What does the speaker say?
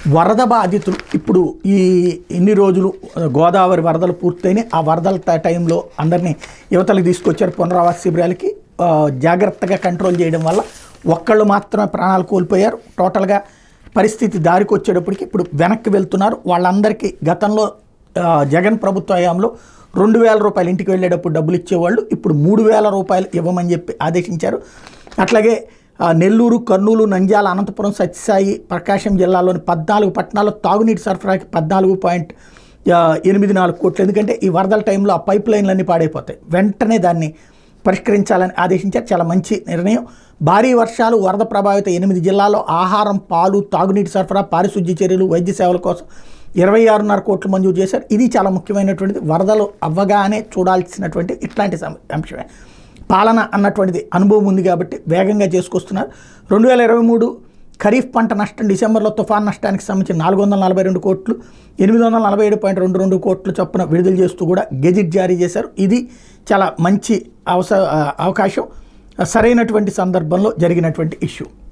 వరద బాధితులు ఇప్పుడు ఈ ఇన్ని రోజులు ఆ, గోదావరి వరదలు పూర్తయినాయి ఆ వరదల ట- టైంలో అందరినీ యువతలకు తీసుకొచ్చారు పునరావాస శిబిరాలకి ఆ, జాగ్రత్తగా కంట్రోల్ చేయడం వల్ల ఒక్కళ్ళు మాత్రమే ప్రాణాలు కోల్పోయారు టోటల్గా పరిస్థితి దారికి వచ్చేటప్పటికి ఇప్పుడు వెనక్కి వెళ్తున్నారు వాళ్ళందరికీ గతంలో ఆ, జగన్ ప్రభుత్వ హయాంలో రెండు వేల రూపాయలు ఇంటికి వెళ్ళేటప్పుడు డబ్బులు ఇచ్చేవాళ్ళు ఇప్పుడు మూడు వేల రూపాయలు ఇవ్వమని చెప్పి ఆదేశించారు అట్లాగే ఆ, నెల్లూరు కర్నూలు నంద్యాల అనంతపురం సత్యసాయి ప్రకాశం జిల్లాలోని పద్నాలుగు పట్టణాల్లో తాగునీటి సరఫరాకి పద్నాలుగు పాయింట్ ఆ, ఎనిమిది నాలుగు కోట్లు ఎందుకంటే ఈ వరదల టైంలో ఆ పైప్ లైన్లన్నీ పాడైపోతాయి వెంటనే దాన్ని పరిష్కరించాలని ఆదేశించారు చాలా మంచి నిర్ణయం భారీ వర్షాలు వరద ప్రభావిత ఎనిమిది జిల్లాల్లో ఆహారం పాలు తాగునీటి సరఫరా పారిశుద్ధ్య చర్యలు వైద్య సేవల కోసం ఇరవై ఆరున్నర కోట్లు మంజూరు చేశారు ఇది చాలా ముఖ్యమైనటువంటిది వరదలు అవ్వగానే చూడాల్సినటువంటి ఇట్లాంటి సమ- అంశమే పాలన అన్నటువంటిది అనుభవం ఉంది కాబట్టి వేగంగా చేసుకొస్తున్నారు రెండు వేల ఇరవై మూడు ఖరీఫ్ పంట నష్టం డిసెంబర్లో తుఫాన్ నష్టానికి సంబంధించి నాలుగు వందల నలభై రెండు కోట్లు ఎనిమిది వందల నలభై ఏడు పాయింట్ రెండు రెండు కోట్లు చొప్పున విడుదల చేస్తూ కూడా గెజిట్ జారీ చేశారు ఇది చాలా మంచి అవస అవకాశం సరైనటువంటి సందర్భంలో జరిగినటువంటి ఇష్యూ